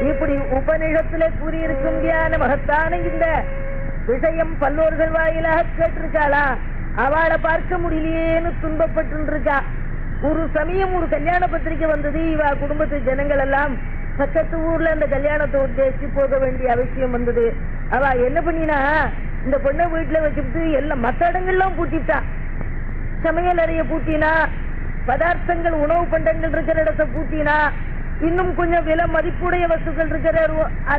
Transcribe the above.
இப்படி உபநிஷத்துல கூறியிருக்கும் தியான மகத்தான இந்த விஷயம் பல்லோர்கள் வாயிலாக கேட்டிருக்காளா அவளை பார்க்க முடியலையேன்னு துன்பப்பட்டு இருக்கா ஒரு சமயம் ஒரு கல்யாண பத்திரிக்கை வந்தது இவ குடும்பத்து ஜனங்கள் எல்லாம் பக்கத்து ஊர்ல அந்த கல்யாணத்தை உத்தேசிச்சு போக வேண்டிய அவசியம் வந்தது அவ என்ன பண்ணினா இந்த பொண்ணை வீட்டுல வச்சுட்டு எல்லாம் மத்த இடங்கள்லாம் பூட்டிட்டா சமையல் அறைய பூட்டினா பதார்த்தங்கள் உணவு பண்டங்கள் இருக்கிற இடத்தை பூட்டினா இன்னும் கொஞ்சம் விலை மதிப்புடைய வஸ்துக்கள் இருக்கிற ஒரு அறை